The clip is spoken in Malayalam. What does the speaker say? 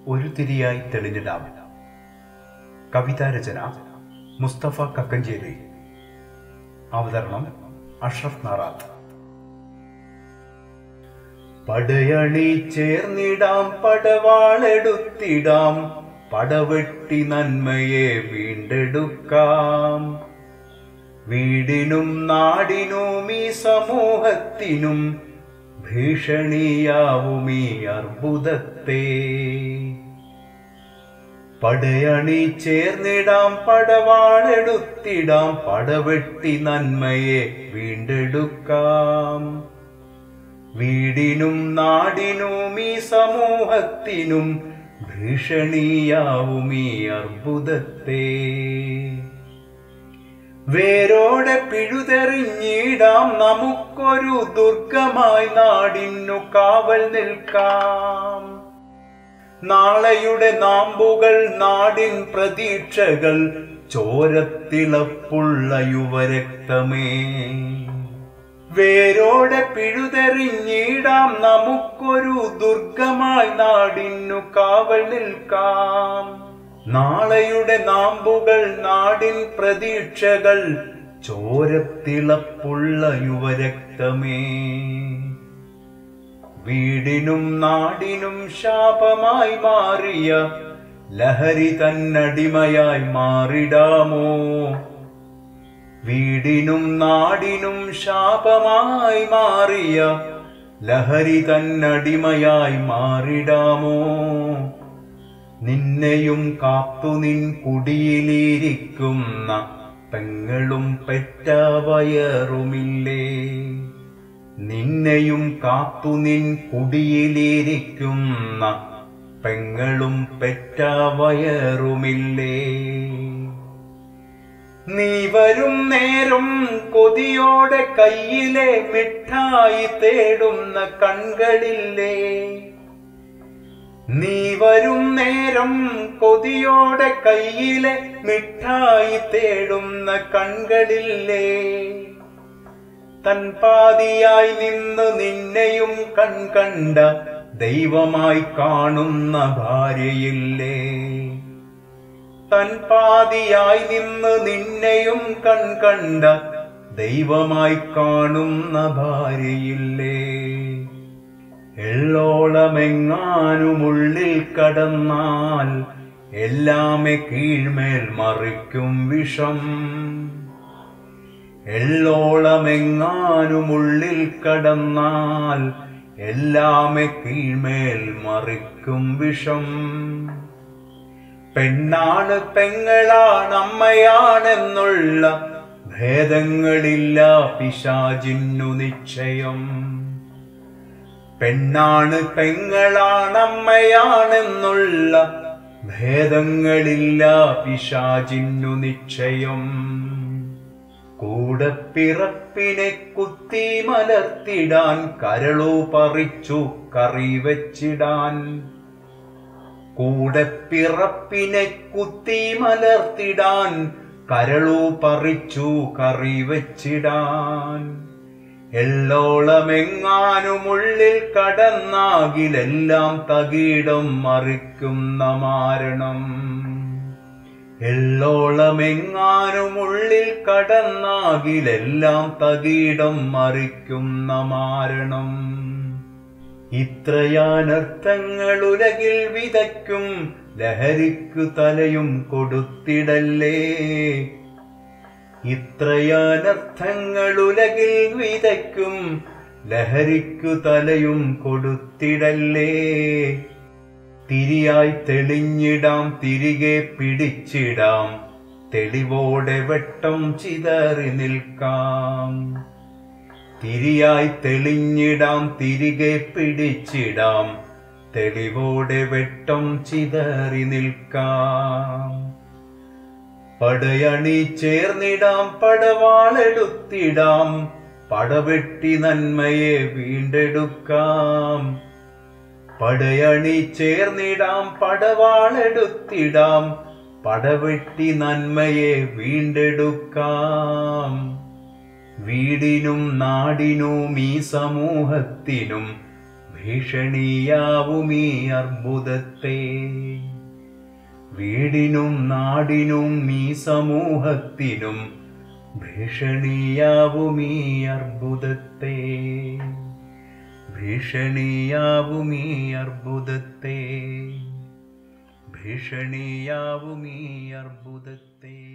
ഒരു തിരിയായി തെളിഞ്ഞിടാം കവിതാരചന മുസ്തഫ കക്കഞ്ചേരി അവതരണം അഷ്റഫ് നാറാത്ത് പടയണി ചേർന്നിടാം പടവാളെടുത്തിടാം പടവെട്ടി നന്മയെ വീണ്ടെടുക്കാം വീടിനും നാടിനും ഈ സമൂഹത്തിനും ഭീഷണിയാവും ഈ അർബുദത്തെ പടയണി ചേർന്നിടാം പടവാളെടുത്തിടാം പടവെട്ടി നന്മയെ വീണ്ടെടുക്കാം വീടിനും നാടിനും ഈ സമൂഹത്തിനും ഭീഷണിയാവും ഈ അർബുദത്തെ വേരോടെ പിഴുതെറിഞ്ഞിടാം നമുക്കൊരു ദുർഗമായി നാടിനു കാവൽ നിൽക്കാം നാളെയുടെ നാമ്പുകൾ നാടിൻ പ്രതീക്ഷകൾ ചോരത്തിളപ്പുള്ള യുവരക്തമേ വേരോടെ പിഴുതെറിഞ്ഞിടാം നമുക്കൊരു ദുർഗമായി നാടിനു കാവൽ നിൽക്കാം നാളെയുടെ നാമ്പുകൾ നാടിൻ പ്രതീക്ഷകൾ ചോരത്തിളപ്പുള്ള യുവരക്തമേ വീടിനും നാടിനും ശാപമായി മാറിയ ലഹരി തന്നടിമയായി മാറിടാമോ വീടിനും നാടിനും ശാപമായി മാറിയ ലഹരി തന്നടിമയായി മാറിടാമോ നിന്നെയും കാത്തു നിൻ കുടിയിലിരിക്കുന്ന പെങ്ങളും പെറ്റ വയറുമില്ലേ നിന്നെയും കാത്തു നിൻ കുടിയിലിരിക്കുന്ന പെങ്ങളും പെറ്റ വയറുമില്ലേ നീ വരും നേരം കൊതിയോടെ കയ്യിലെ മിഠായി തേടുന്ന കൺകളില്ലേ നീ വരും നേരം കൊതിയോടെ കയ്യിലെ മിഠായി തേടുന്ന കൺകളില്ലേ തൻ പാതിയായി നിന്ന് നിന്നെയും കൺകണ്ട ദൈവമായി കാണുന്ന ഭാര്യയില്ലേ തൻ പാതിയായി നിന്ന് നിന്നെയും കൺകണ്ട ദൈവമായി കാണുന്ന ഭാര്യയില്ലേ എള്ളോളമെങ്ങാനുമുള്ളിൽ കടന്നാൽ എല്ലാമെ കീഴ്മേൽ മറിക്കും വിഷം എള്ളോളമെങ്ങാനുമുള്ളിൽ കടന്നാൽ എല്ലാമെ കീഴ്മേൽ മറിക്കും വിഷം പെണ്ണാണ് പെങ്ങളാണ് അമ്മയാണെന്നുള്ള ഭേദങ്ങളില്ല പിശാചിന്നു നിശ്ചയം പെണ്ണാണ് പെങ്ങളാണ് അമ്മയാണെന്നുള്ള ഭേദങ്ങളില്ല പിശാചിന്നു നിശ്ചയം കൂടെ പിറപ്പിനെ കുത്തി മലർത്തിടാൻ കരളു പറിച്ചു കറി വെച്ചിടാൻ കൂടെ പിറപ്പിനെ കുത്തി മലർത്തിടാൻ കരളു പറിച്ചു കറി വെച്ചിടാൻ എള്ളോളമെങ്ങാനുമുള്ളിൽ കടന്നാകിലെല്ലാം തകീടം മറിക്കുന്ന മാരണം എള്ളോളമെങ്ങാനുമുള്ളിൽ കടന്നാകിലെല്ലാം തകീടം മറിക്കുന്ന മാരണം ഇത്രയാനർത്ഥങ്ങൾ ഉലകിൽ വിതയ്ക്കും ലഹരിക്കു തലയും കൊടുത്തിടല്ലേ ഇത്രയാനർത്ഥങ്ങൾ ഉലകിൽ വിതയ്ക്കും ലഹരിക്കു തലയും കൊടുത്തിടല്ലേ തിരിയായി തെളിഞ്ഞിടാം തിരികെ പിടിച്ചിടാം തെളിവോടെ വെട്ടം ചിതറി നിൽക്കാം തിരിയായി തെളിഞ്ഞിടാം തിരികെ പിടിച്ചിടാം തെളിവോടെ വെട്ടം ചിതറി നിൽക്കാം പടയണി ചേർന്നിടാം പടവാളെടുത്തിടാം പടവെട്ടി നന്മയെ വീണ്ടെടുക്കാം പടയണി ചേർന്നിടാം പടവാളെടുത്തിടാം പടവെട്ടി നന്മയെ വീണ്ടെടുക്കാം വീടിനും നാടിനും ഈ സമൂഹത്തിനും ഭീഷണിയാവും ഈ അർബുദത്തെ വീടിനും നാടിനും ഈ സമൂഹത്തിനും ഭീഷണിയാവും ഈ അർബുദത്തെ ഭീഷണിയാവും ഈ അർബുദത്തെ ഭീഷണിയാവും ഈ അർബുദത്തെ